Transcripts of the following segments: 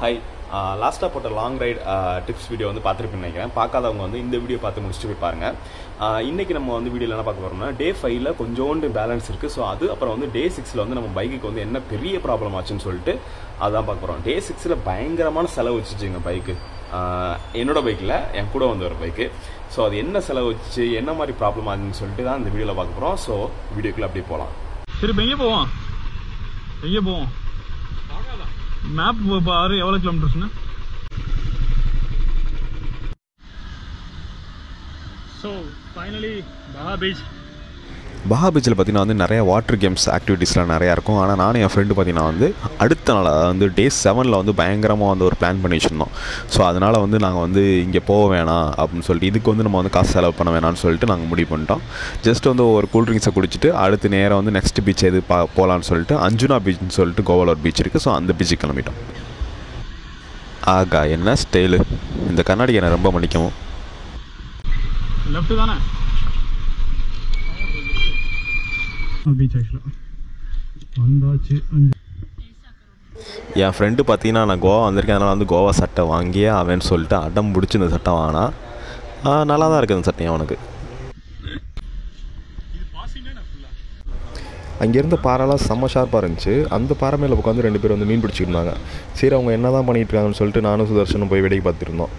hi லாஸ்ட்டாக போட்ட long right tips video வந்து பார்த்துருப்பேன்னு நினைக்கிறேன் பார்க்காதவங்க வந்து இந்த வீடியோ பார்த்து முடிச்சுட்டு போய் பாருங்க ஆஹ் இன்னைக்கு நம்ம வந்து வீடியோவில் என்ன பார்க்க போறோம்னா டே ஃபைவ்ல கொஞ்சோண்டு பேலன்ஸ் இருக்குது ஸோ அது அப்புறம் வந்து டே சிக்ஸில் வந்து நம்ம பைக்குக்கு வந்து என்ன பெரிய ப்ராப்ளம் ஆச்சுன்னு சொல்லிட்டு அதான் பார்க்க போகிறோம் டே சிக்ஸில் பயங்கரமான செலவு வச்சுச்சுங்க பைக்கு என்னோட பைக்கில் என் கூட வந்து ஒரு பைக்கு ஸோ அது என்ன செலவு வச்சு என்ன மாதிரி ப்ராப்ளம் ஆச்சுன்னு சொல்லிட்டு தான் இந்த வீடியோவில் பார்க்க போகிறோம் ஸோ வீடியோக்குள்ளே அப்படியே போகலாம் சரி இப்போ எங்கே போவோம் எங்கே போவோம் மேப் பாரு எவ்வளோ கிலோமீட்டர்ஸ்னு so finally Baga beach Baga பீச்சில் பார்த்தீங்கன்னா வந்து நிறைய வாட்டர் கேம்ஸ் ஆக்டிவிட்டீஸ்லாம் நிறையா இருக்கும் ஆனால் நானும் என் ஃப்ரெண்டு பார்த்தீங்கன்னா வந்து அடுத்த நாள் அதாவது வந்து டே செவனில் வந்து பயங்கரமாக வந்து ஒரு பிளான் பண்ணி வச்சுருந்தோம் ஸோ அதனால் வந்து நாங்கள் வந்து இங்கே போக வேணாம் அப்படின்னு சொல்லிட்டு இதுக்கு வந்து நம்ம வந்து காசு செலவு பண்ண வேணாம்னு சொல்லிட்டு நாங்கள் முடிவு பண்ணிட்டோம் ஜஸ்ட் வந்து ஒரு கூல் ட்ரிங்க்ஸை குடிச்சிட்டு அடுத்து நேரம் வந்து நெக்ஸ்ட் பீச் எது பா போகலான்னு சொல்லிட்டு அஞ்சுனா பீச்னு சொல்லிட்டு கோவாவில் ஒரு பீச் இருக்குது ஸோ அந்த பீச்சுக்கு கிளம்பிட்டோம் ஆகா என்ன ஸ்டைலு இந்த கண்ணாடி என்னை ரொம்ப மன்னிக்கவும் லெஃப்ட் தானே பீச் ஆக்சுவலாக வந்தாச்சு அஞ்சு என் ஃப்ரெண்டு பார்த்தீங்கன்னா நான் கோவா வந்திருக்கேன் அதனால் வந்து கோவா சட்டை வாங்கியே அவன் சொல்லிட்டு அடம் பிடிச்சி இந்த சட்டை வாங்கினா ஆ, நல்லா தான் இருக்குது இந்த சட்டை அவனுக்கு அங்கே இருந்த பாறைலாம் செம்ம ஷார்ப்பாக இருந்துச்சு அந்த பாறை மேலே உட்காந்து ரெண்டு பேரும் வந்து மீன் பிடிச்சிட்டு இருந்தாங்க சரி அவங்க என்ன தான் பண்ணிட்டு இருக்காங்கன்னு சொல்லிட்டு நானும் சுதர்ஷனும் போய் வேடிக்கை பார்த்துருந்தோம்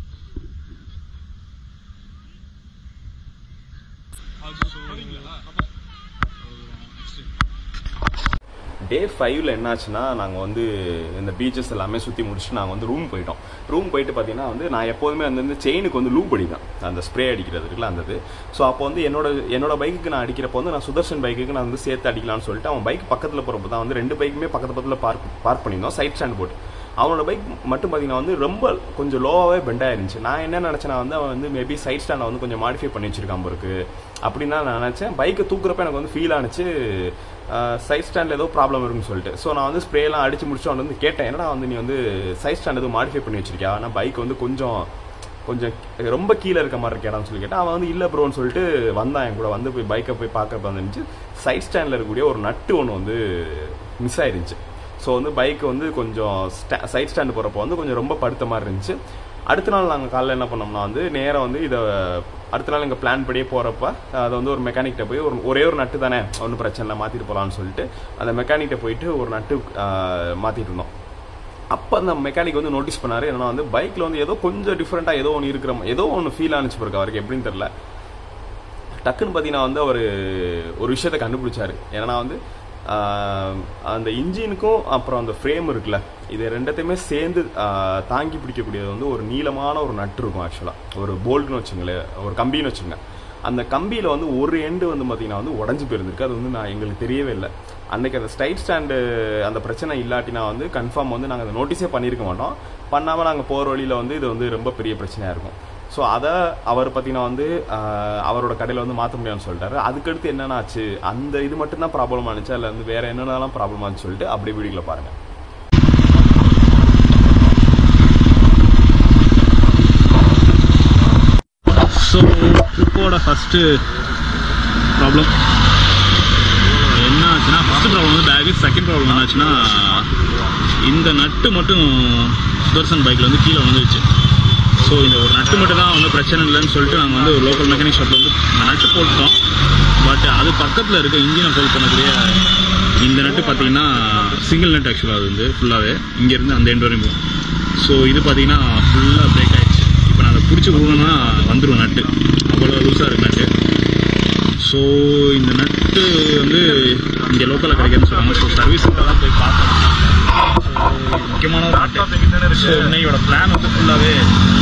டே ஃபைவ்ல என்னாச்சுன்னா நாங்கள் வந்து இந்த பீச்சஸ் எல்லாமே சுற்றி முடிச்சுட்டு நாங்கள் வந்து ரூம் போயிட்டோம் ரூம் போயிட்டு பார்த்தீங்கன்னா வந்து நான் எப்போதுமே வந்து இந்த செயினுக்கு வந்து லூப் அடிப்பேன் அந்த ஸ்ப்ரே அடிக்கிறது இருக்குல்ல அந்த இது ஸோ அப்போ வந்து என்னோட என்னோட பைக்குக்கு நான் அடிக்கிறப்போ வந்து நான் சுதர்ஷன் பைக்குக்கு நான் வந்து சேர்த்து அடிக்கலாம்னு சொல்லிட்டு அவன் பைக் பக்கத்தில் போகிறப்ப தான் வந்து ரெண்டு பைக்குமே பக்கத்து பக்கத்தில் பார்க் பார்க் பண்ணியிருந்தோம் சைட் ஸ்டாண்ட் போட்டு அவனோட பைக் மட்டும் பார்த்தீங்கன்னா வந்து ரொம்ப கொஞ்சம் லோவாகவே பெண்ட் ஆயிருந்துச்சு நான் என்ன நினச்சேன்னா வந்து அவன் வந்து மேபி சைட் ஸ்டாண்டை வந்து கொஞ்சம் மாடிஃபை பண்ணி வச்சிருக்கான் இருக்கு அப்படின்னு தான் நான் நினச்சேன் பைக்கை தூக்குறப்ப எனக்கு வந்து ஃபீல் ஆனிச்சு சைட் ஸ்டாண்டில் ஏதோ ப்ராப்ளம் இருக்குன்னு சொல்லிட்டு ஸோ நான் வந்து ஸ்ப்ரேலாம் அடிச்சு முடிச்சு அவன் வந்து கேட்டேன் என்னடா வந்து நீ வந்து சைட் ஸ்டாண்ட் எதுவும் மாடிஃபை பண்ணி வச்சிருக்கியா ஆனால் பைக் வந்து கொஞ்சம் கொஞ்சம் ரொம்ப கீழே இருக்க மாதிரி இருக்கேடான்னு சொல்லி கேட்டேன் அவன் வந்து இல்லை ப்ரோன்னு சொல்லிட்டு வந்தான் என் கூட வந்து போய் பைக்கை போய் பார்க்கறப்ப வந்துருந்துச்சு சைட் ஸ்டாண்டில் இருக்கக்கூடிய ஒரு நட்டு ஒன்று வந்து மிஸ் ஆயிருந்துச்சு ஸோ வந்து பைக் வந்து கொஞ்சம் சைட் ஸ்டாண்டு போகிறப்போ வந்து கொஞ்சம் ரொம்ப படுத்த மாதிரி இருந்துச்சு அடுத்த நாள் நாங்கள் காலைல என்ன பண்ணோம்னா வந்து நேராக வந்து இதை அடுத்த நாள் எங்கள் பிளான் படியே போகிறப்ப அதை வந்து ஒரு மெக்கானிக்கிட்ட போய் ஒரு ஒரே ஒரு நட்டு தானே ஒன்றும் பிரச்சனை இல்லை மாற்றிட்டு போகலான்னு சொல்லிட்டு அந்த மெக்கானிக்கிட்ட போயிட்டு ஒரு நட்டு மாற்றிட்டு இருந்தோம் அப்போ அந்த மெக்கானிக் வந்து நோட்டீஸ் பண்ணாரு என்னன்னா வந்து பைக்கில் வந்து ஏதோ கொஞ்சம் டிஃப்ரெண்ட்டாக ஏதோ ஒன்று இருக்கிற மா- ஏதோ ஒன்று ஃபீல் ஆனிச்சு பிறகு அவருக்கு எப்படின்னு தெரில டக்குன்னு பார்த்தீங்கன்னா வந்து அவர் ஒரு விஷயத்தை கண்டுபிடிச்சாரு ஏன்னா வந்து ஆஹ், அந்த இன்ஜினுக்கும் அப்புறம் அந்த ஃப்ரேம் இருக்குல்ல இது ரெண்டத்தையுமே சேர்ந்து ஆஹ், தாங்கி பிடிக்கக்கூடியது வந்து ஒரு நீளமான ஒரு நட்டு இருக்கும் ஆக்சுவலாக ஒரு போல்ட்னு வச்சுங்களேன் ஒரு கம்பின்னு வச்சுங்க அந்த கம்பியில் வந்து ஒரு எண்டு வந்து பார்த்தீங்கன்னா வந்து உடஞ்சி போயிருந்திருக்கு அது வந்து நான் எங்களுக்கு தெரியவே இல்லை அன்னைக்கு அந்த ஸ்டைட் ஸ்டாண்டு அந்த பிரச்சனை இல்லாட்டினா வந்து கன்ஃபார்ம் வந்து நாங்கள் அதை நோட்டீஸே பண்ணியிருக்க மாட்டோம் பண்ணாமல் நாங்கள் போகிற வழியில் வந்து இது வந்து ரொம்ப பெரிய பிரச்சனையாக இருக்கும் ஸோ அதை அவர் பார்த்தீங்கன்னா வந்து ஆஹ், அவரோட கடையில் வந்து மாற்ற முடியாதுன்னு சொல்லிட்டாரு அதுக்கடுத்து என்னென்ன ஆச்சு அந்த இது மட்டும்தான் ப்ராப்ளம் ஆனிச்சு அதில் வந்து வேற என்னென்னலாம் ப்ராப்ளம் ஆச்சு சொல்லிட்டு அப்படியே வீடியோவில் பாருங்கள் ஸோ ட்ரிப்போட ஃபஸ்ட்டு ப்ராப்ளம் என்ன ஆச்சுன்னா ஃபஸ்ட்டு ப்ராப்ளம் வந்து பேகு செகண்ட் ப்ராப்ளம் என்னாச்சுன்னா இந்த நட்டு மட்டும் சுதர்சன் பைக்கில் வந்து கீழே வந்துருச்சு ஸோ இந்த ஒரு நட்டு மட்டும் தான் வந்து பிரச்சனை இல்லைன்னு சொல்லிட்டு நாங்கள் வந்து ஒரு லோக்கல் மெக்கானிக் ஷாப்பில் வந்து இந்த நட்டு போட்டோம் பட் அது பக்கத்தில் இருக்க இன்ஜினை ஃபோல் பண்ணக்கூடிய இந்த நட்டு பார்த்தீங்கன்னா சிங்கிள் நட் ஆக்சுவலாக அது வந்து ஃபுல்லாகவே இங்கேருந்து அந்த எண்ட் வரையும் போகும் ஸோ இது பார்த்தீங்கன்னா ஃபுல்லாக பிரேக் ஆயிடுச்சு இப்போ நான் அதை பிடிச்சி கொடுக்கணும்னா வந்துடும் நட்டு அவ்வளோ லூஸாக இருக்கு நட்டு ஸோ இந்த நட்டு வந்து இங்கே லோக்கலில் கிடைக்குதுன்னு சொல்கிறாங்க ஸோ சர்வீஸ் சென்டர்லாம் போய் பார்த்தோம் So, முக்கியமான ஒரு நட்டு ஸோ இன்னையோட பிளான் வந்து ஃபுல்லாகவே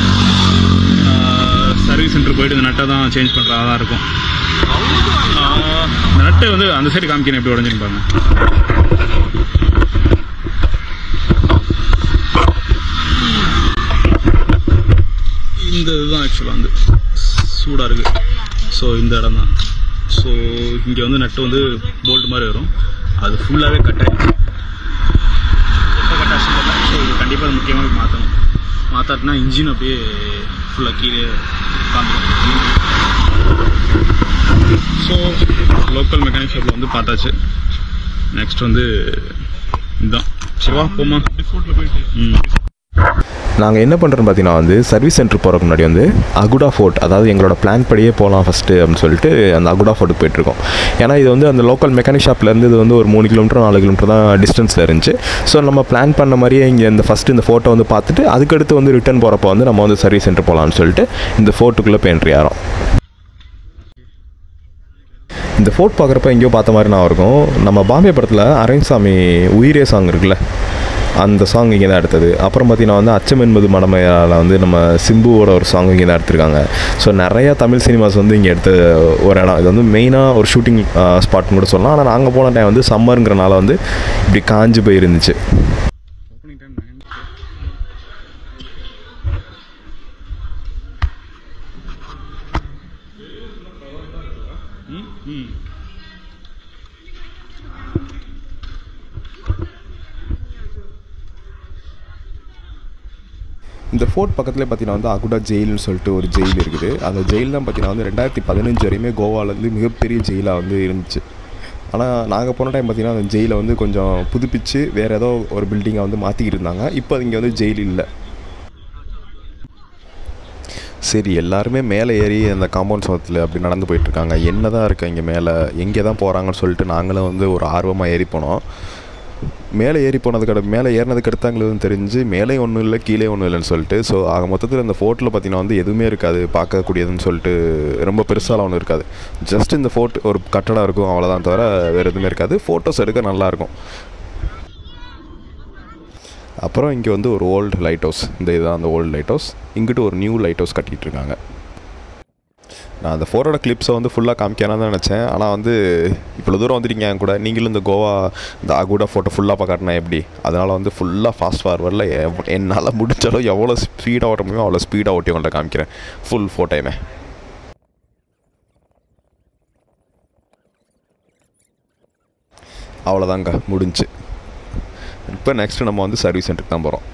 சர்வீஸ் சென்டர் போயிட்டு இந்த நட்டை தான் சேஞ்ச் பண்ணுறதா தான் இருக்கும் ஆஹ், இந்த நட்டு வந்து அந்த சைடு காமிக்கணும் எப்படி உடஞ்சுன்னு பாருங்க இந்த இதுதான் ஆக்சுவலாக வந்து சூடாக இருக்குது ஸோ இந்த இடம் தான் ஸோ இங்கே வந்து நட்டு வந்து போல்ட் மாதிரி வரும் அது ஃபுல்லாகவே கட் ஆயிடுச்சு எப்போ கட் ஆச்சு ஸோ இது கண்டிப்பாக முக்கியமாக மாற்றணும் மாற்றாட்டினா இன்ஜின் அப்படியே ஃபுல்லாக கீழே காமிக்கும் ஸோ லோக்கல் மெக்கானிக் ஷாப்பில் வந்து பார்த்தாச்சு நெக்ஸ்ட் வந்து இதுதான் சிவா போமா ம் நாங்கள் என்ன பண்ணுறோன்னு பார்த்தீங்கன்னா வந்து சர்வீஸ் சென்டர் போகிறதுக்கு முன்னாடி வந்து அகுடா ஃபோர்ட் அதாவது எங்களோட பிளான் படியே போகலாம் ஃபஸ்ட்டு அப்படின்னு சொல்லிட்டு அந்த அகுடா ஃபோர்ட்டுக்கு போயிட்டுருக்கோம் ஏன்னா இது வந்து அந்த லோக்கல் மெக்கானிக் ஷாப்லேருந்து இது வந்து ஒரு மூணு கிலோமீட்டர் நாலு கிலோமீட்டர் தான் டிஸ்டன்ஸில் இருந்துச்சு ஸோ நம்ம பிளான் பண்ண மாதிரியே இங்கே இந்த ஃபஸ்ட்டு இந்த ஃபோட்டோ வந்து பார்த்துட்டு அதுக்கடுத்து வந்து ரிட்டர்ன் போகிறப்ப வந்து நம்ம வந்து சர்வீஸ் சென்டர் போகலான்னு சொல்லிட்டு இந்த ஃபோர்ட்டுக்குள்ளே போய் என்ட்ரி ஆகிறோம் இந்த ஃபோர்ட் பார்க்குறப்ப எங்கேயோ பார்த்த மாதிரி நான் இருக்கும் நம்ம பாம்பே படத்தில் அரவிந்த்சாமி உயிரே சாங் இருக்குல்ல அந்த சாங் இங்கே தான் எடுத்தது அப்புறம் பார்த்தீங்கன்னா வந்து அச்சம் என்பது மடமையால் வந்து நம்ம சிம்புவோட ஒரு சாங் இங்கே தான் எடுத்திருக்காங்க ஸோ நிறையா தமிழ் சினிமாஸ் வந்து இங்கே எடுத்த ஒரு இடம் இது வந்து மெயினாக ஒரு ஷூட்டிங் ஸ்பாட்னு கூட சொல்லலாம் ஆனால் நாங்கள் போன டைம் வந்து சம்மருங்கிறனால வந்து இப்படி காஞ்சு போயிருந்துச்சு இந்த ஃபோர்ட் பக்கத்துலேயே பார்த்தீங்கன்னா வந்து அகுடா ஜெயில்னு சொல்லிட்டு ஒரு ஜெயில் இருக்குது அந்த ஜெயில் தான் பார்த்தீங்கன்னா வந்து ரெண்டாயிரத்தி பதினஞ்சு வரையுமே கோவாலேருந்து மிகப்பெரிய ஜெயிலாக வந்து இருந்துச்சு ஆனால் நாங்கள் போன டைம் பார்த்தீங்கன்னா அந்த ஜெயிலை வந்து கொஞ்சம் புதுப்பிச்சு வேறு ஏதோ ஒரு பில்டிங்கை வந்து மாற்றிக்கிட்டு இருந்தாங்க இப்போ இங்கே வந்து ஜெயில் இல்லை சரி எல்லாருமே மேலே ஏறி அந்த காம்பவுண்ட் சுவத்தில் அப்படி நடந்து போயிட்டுருக்காங்க என்ன தான் இருக்குது இங்கே மேலே எங்கே தான் போகிறாங்கன்னு சொல்லிட்டு நாங்களும் வந்து ஒரு ஆர்வமாக ஏறி போனோம் மேலே ஏறி போனதுக்கு அடு- மேலே ஏறினதுக்கு அடுத்தாங்களுக்கு தெரிஞ்சு மேலே ஒன்றும் இல்லை கீழே ஒன்றும் இல்லைன்னு சொல்லிட்டு ஸோ ஆக மொத்தத்தில் அந்த ஃபோர்ட்டில் பார்த்தீங்கன்னா வந்து எதுவுமே இருக்காது பார்க்கக்கூடியதுன்னு சொல்லிட்டு ரொம்ப பெருசாலாம் ஒன்றும் இருக்காது ஜஸ்ட் இந்த ஃபோர்ட் ஒரு கட்டடம் இருக்கும் அவ்வளோதான் தவிர வேறு எதுவுமே இருக்காது ஃபோட்டோஸ் எடுக்க நல்லாயிருக்கும் அப்புறம் இங்கே வந்து ஒரு ஓல்டு லைட் ஹவுஸ் இந்த இதுதான் அந்த ஓல்டு லைட் ஹவுஸ் இங்கிட்டு ஒரு நியூ லைட் ஹவுஸ் கட்டிகிட்டு இருக்காங்க நான் அந்த ஃபோரோட கிளிப்ஸை வந்து ஃபுல்லாக காமிக்கணும் தான் நினச்சேன் ஆனால் வந்து இவ்வளோ தூரம் வந்துட்டீங்க என் கூட நீங்களும் இந்த கோவா இந்த அகூடா ஃபோட்டோ ஃபுல்லாக பார்க்கறனா எப்படி அதனால் வந்து ஃபுல்லாக ஃபாஸ்ட் ஃபார்வர்டில் என்னால் முடிஞ்சாலும் எவ்வளோ ஸ்பீடாக ஓட்ட முடியுமோ அவ்வளோ ஸ்பீடாக ஓட்டி கொண்டு காமிக்கிறேன் ஃபுல் ஃபோட்டோயுமே அவ்வளோதாங்க முடிஞ்சு இப்போ நெக்ஸ்ட்டு நம்ம வந்து சர்வீஸ் சென்டருக்கு தான் போகிறோம்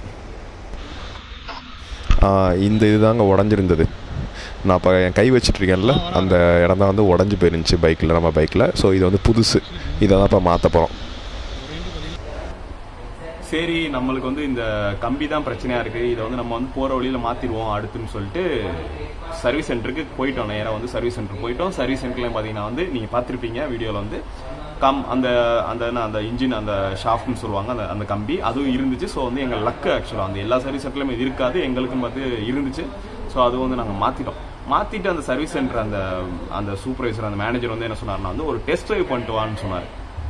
இந்த இதுதாங்க உடஞ்சிருந்தது நான் இப்போ என் கை வச்சிட்ருக்கேன்ல அந்த இடம் தான் வந்து உடஞ்சி போயிருந்துச்சு பைக்கில் நம்ம பைக்கில் ஸோ இது வந்து புதுசு இதை தான் இப்போ மாற்ற போகிறோம் சரி நம்மளுக்கு வந்து இந்த கம்பி தான் பிரச்சனையா இருக்கு இதை வந்து நம்ம வந்து போற வழியில மாத்திடுவோம் அடுத்துன்னு சொல்லிட்டு சர்வீஸ் சென்டருக்கு போயிட்டோம் நேரா வந்து சர்வீஸ் சென்டர் போயிட்டோம் சர்வீஸ் சென்டர்ல பாத்தீங்கன்னா வந்து நீங்க பார்த்திருப்பீங்க வீடியோல வந்து கம் அந்த அந்த என்ன, அந்த இன்ஜின் அந்த ஷாஃப்ட்னு சொல்லுவாங்க அந்த அந்த கம்பி அதுவும் இருந்துச்சு ஸோ வந்து எங்கள் லக்கு ஆக்சுவலாக அந்த எல்லா சர்வீஸ் சென்டர்லையும் இது இருக்காது எங்களுக்கும் பார்த்து இருந்துச்சு ஸோ அது வந்து நாங்கள் மாற்றிட்டோம் மாற்றிட்டு அந்த சர்வீஸ் சென்டர் அந்த அந்த சூப்பர்வைசர் அந்த மேனேஜர் வந்து என்ன சொன்னார்னா வந்து ஒரு டெஸ்ட் ட்ரைவ் பண்ணிட்டு வான்னு சொன்னார்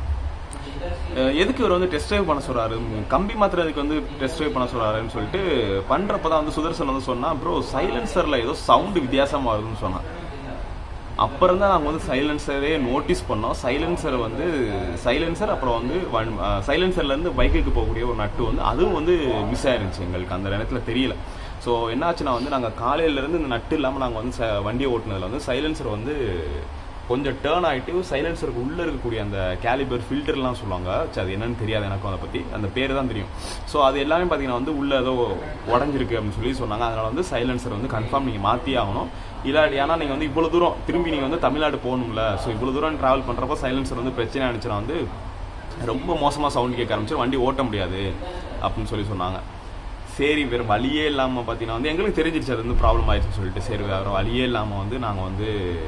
அஹ் எதுக்கு இவர் வந்து டெஸ்ட் ட்ரைவ் பண்ண சொல்றாரு ம், கம்பி மாத்துறதுக்கு வந்து டெஸ்ட் ட்ரைவ் பண்ண சொல்றாருன்னு சொல்லிட்டு பண்றப்ப தான் வந்து சுதர்சன் வந்து சொன்னா ப்ரோ சைலன்சர்ல ஏதோ சவுண்ட் வித்தியாசமா வருதுன்னு சொன்னான் அப்புறம் தான் நாங்கள் வந்து சைலன்சரே நோட்டீஸ் பண்ணோம் சைலன்சர் வந்து சைலன்சர் அப்புறம் வந்து சைலன்சர்ல இருந்து பைக்குக்கு போகக்கூடிய ஒரு நட்டு வந்து அதுவும் வந்து மிஸ் ஆயிருந்துச்சு எங்களுக்கு அந்த நேரத்துல தெரியல ஸோ என்னாச்சுன்னா வந்து நாங்கள் காலையில இருந்து இந்த நட்டு இல்லாமல் நாங்கள் வந்து ச- வண்டியை ஓட்டுனதுல வந்து சைலன்சர் வந்து கொஞ்சம் டேர்ன் ஆயிட்டு சைலன்சருக்கு உள்ள இருக்கக்கூடிய அந்த கேலிபர் ஃபில்டர்லாம் சொல்லுவாங்க சரி, அது என்னன்னு தெரியாது எனக்கும் அதை பத்தி அந்த பேர் தான் தெரியும் ஸோ அது எல்லாமே பார்த்தீங்கன்னா வந்து உள்ள ஏதோ உடஞ்சிருக்கு அப்படின்னு சொல்லி சொன்னாங்க அதனால வந்து சைலன்சர் வந்து கன்ஃபார்ம் நீங்க மாத்தி ஆகணும் இல்லாட்டி ஏன்னா நீங்க வந்து இவ்வளவு தூரம் திரும்பி நீங்க வந்து தமிழ்நாடு போகணும்ல ஸோ இவ்வளவு தூரம் டிராவல் பண்றப்போ சைலன்சர் வந்து பிரச்சனை ஆனிச்சுன்னா வந்து ரொம்ப மோசமா சவுண்ட் கேட்க ஆரம்பிச்சு வண்டி ஓட்ட முடியாது அப்படின்னு சொல்லி சொன்னாங்க சரி வேறு வழியே இல்லாமல் பார்த்தீங்கன்னா வந்து எங்களுக்கு தெரிஞ்சிருச்சு அது வந்து ப்ராப்ளம் ஆயிடுச்சுன்னு சொல்லிட்டு சரி வேறு வழியே இல்லாமல் வந்து நாங்கள் வந்து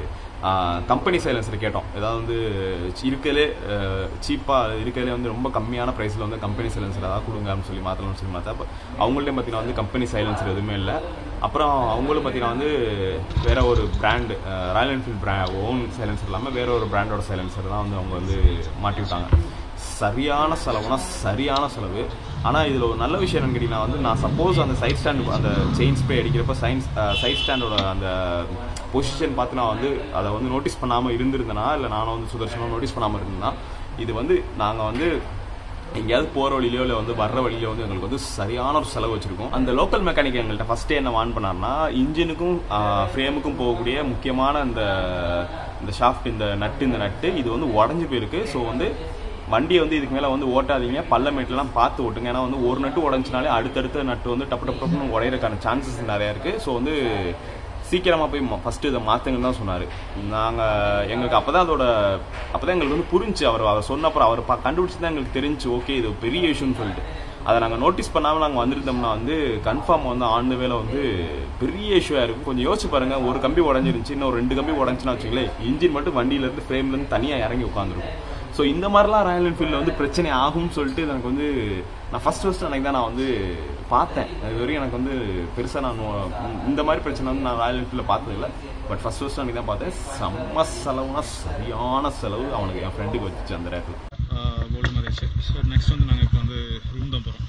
கம்பெனி சைலன்சர் கேட்டோம் ஏதாவது வந்து இருக்கலே சீப்பாக இருக்கலே வந்து ரொம்ப கம்மியான ப்ரைஸில் வந்து கம்பெனி சைலன்சர் ஏதாவது கொடுங்க அப்படின்னு சொல்லி மாற்றலாம்னு சொல்லி மாற்றா அப்போ அவங்கள்ட்டையும் பார்த்தீங்கன்னா வந்து கம்பெனி சைலன்சர் எதுவுமே இல்லை அப்புறம் அவங்களும் பார்த்தீங்கன்னா வந்து வேற ஒரு பிராண்டு ராயல் என்ஃபீல்ட் பிரா ஓன் சைலன்சர் இல்லாமல் வேற ஒரு பிராண்டோட சைலன்சர் தான் வந்து அவங்க வந்து மாட்டி விட்டாங்க சரியான செலவுனா சரியான செலவு ஆனால் இதில் ஒரு நல்ல விஷயம் என்னன்னு கேட்டிங்கன்னா வந்து நான் சப்போஸ் அந்த சைட் ஸ்டாண்ட் அந்த செயின் ஸ்ப்ரே அடிக்கிறப்ப சைன்ஸ் சைட் ஸ்டாண்டோட அந்த பொசிஷன் பார்த்து நான் வந்து அதை வந்து நோட்டீஸ் பண்ணாமல் இருந்திருந்தேனா இல்லை நானும் வந்து சுதர்ஷனும் நோட்டீஸ் பண்ணாமல் இருந்தேன்னா இது வந்து நாங்கள் வந்து எங்கேயாவது போகிற வழியிலோ இல்லை வந்து வர்ற வழியிலோ வந்து எங்களுக்கு வந்து சரியான ஒரு செலவு வச்சிருக்கோம் அந்த லோக்கல் மெக்கானிக் எங்கள்கிட்ட ஃபஸ்ட்டு என்ன வான் பண்ணார்னா இன்ஜினுக்கும் ஃப்ரேமுக்கும் போகக்கூடிய முக்கியமான இந்த இந்த ஷாஃப்ட் இந்த நட்டு இந்த நட்டு இது வந்து உடஞ்சி போயிருக்கு ஸோ வந்து வண்டியை வந்து இதுக்கு மேலே வந்து ஓட்டாதீங்க பள்ளமேட்லாம் பார்த்து ஓட்டுங்க ஏன்னா வந்து ஒரு நட்டு உடஞ்சினாலே அடுத்தடுத்த நட்டு வந்து டப்பு டப்பு டப்புன்னு உடையிறதுக்கான சான்சஸ் நிறையா இருக்குது ஸோ வந்து சீக்கிரமாக போய் ஃபஸ்ட்டு இதை மாற்றுங்கன்னு தான் சொன்னார் நாங்கள் எங்களுக்கு அப்போ தான் அதோட அப்போ தான் எங்களுக்கு வந்து புரிஞ்சு அவர் அவர் சொன்னப்பறம் அவர் பா கண்டுபிடிச்சி தான் எங்களுக்கு தெரிஞ்சு ஓகே இது பெரிய இஷ்யூன்னு சொல்லிட்டு அதை நாங்கள் நோட்டீஸ் பண்ணாமல் நாங்கள் வந்திருந்தோம்னா வந்து கன்ஃபார்ம் வந்து ஆன் த வேல வந்து பெரிய இஷ்யூவாக இருக்கும் கொஞ்சம் யோசிச்சு பாருங்க ஒரு கம்பி உடஞ்சிருந்துச்சு இன்னும் ரெண்டு கம்பி உடஞ்சுன்னா வச்சுங்களேன் இன்ஜின் மட்டும் வண்டியிலேருந்து ஃப்ரேம்லேருந்து தனியாக இறங்கி உட்காந்துருக்கும் ஸோ இந்த மாதிரிலாம் ராயல் என்ஃபீல்டில் வந்து பிரச்சனை ஆகும்னு சொல்லிட்டு எனக்கு வந்து நான் ஃபர்ஸ்ட் ஃபர்ஸ்ட் அன்னைக்கு தான் நான் வந்து பார்த்தேன் அது வரைக்கும் எனக்கு வந்து பெருசாக நான் நோ- இந்த மாதிரி பிரச்சனை வந்து நான் ராயல் என்ஃபீல்டில் பார்த்ததில்ல பட் ஃபர்ஸ்ட் ஃபர்ஸ்ட் அன்னைக்கு தான் பார்த்தேன் செம்ம செலவுனா சரியான செலவு அவனுக்கு என் ஃப்ரெண்டுக்கு வச்சுச்சு அந்த ரேட்டில் கோல்டு மாதிரி ஸோ நெக்ஸ்ட் வந்து நாங்கள் இப்போ வந்து ரூம் தான் போகிறோம்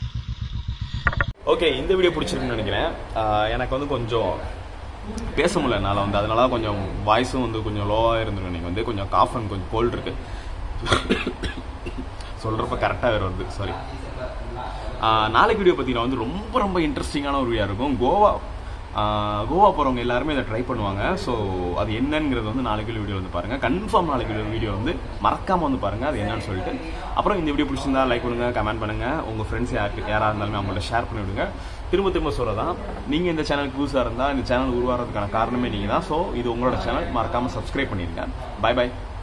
ஓகே இந்த வீடியோ பிடிச்சிருக்குன்னு நினைக்கிறேன் ஆஹ் எனக்கு வந்து கொஞ்சம் பேச முடியல என்னால் வந்து அதனால தான் கொஞ்சம் வாய்ஸும் வந்து கொஞ்சம் லோவாக இருந்துரும் நீங்கள் வந்து கொஞ்சம் காஃப் அண்ட் கொஞ்சம் கோல்டு இருக்கு சொல்கிறப்ப கரெக்டாக வேறு வருது சாரி நாளைக்கு வீடியோ பார்த்தீங்கன்னா வந்து ரொம்ப ரொம்ப இன்ட்ரெஸ்டிங்கான ஒரு வீடியோ இருக்கும் கோவா ஆஹ் கோவா போகிறவங்க எல்லாருமே இதை ட்ரை பண்ணுவாங்க ஸோ அது என்னங்கிறது வந்து நாளைக்கு வீடியோ வந்து பாருங்கள் கன்ஃபார்ம் நாளைக்கு வீடியோ வந்து மறக்காமல் வந்து பாருங்கள் அது என்னன்னு சொல்லிட்டு அப்புறம் இந்த வீடியோ பிடிச்சிருந்தா லைக் பண்ணுங்க கமெண்ட் பண்ணுங்கள் உங்கள் ஃப்ரெண்ட்ஸ் யாருக்கு யாராக இருந்தாலுமே அவங்கள்ட்ட ஷேர் பண்ணி விடுங்க திரும்ப திரும்ப சொல்கிறதான் நீங்கள் இந்த சேனலுக்கு புதுசாக இருந்தால் இந்த சேனல் உருவாகிறதுக்கான காரணமே நீங்கள் தான் ஸோ இது உங்களோட சேனல் மறக்காமல் சப்ஸ்கிரைப் பண்ணிடுங்க பை பை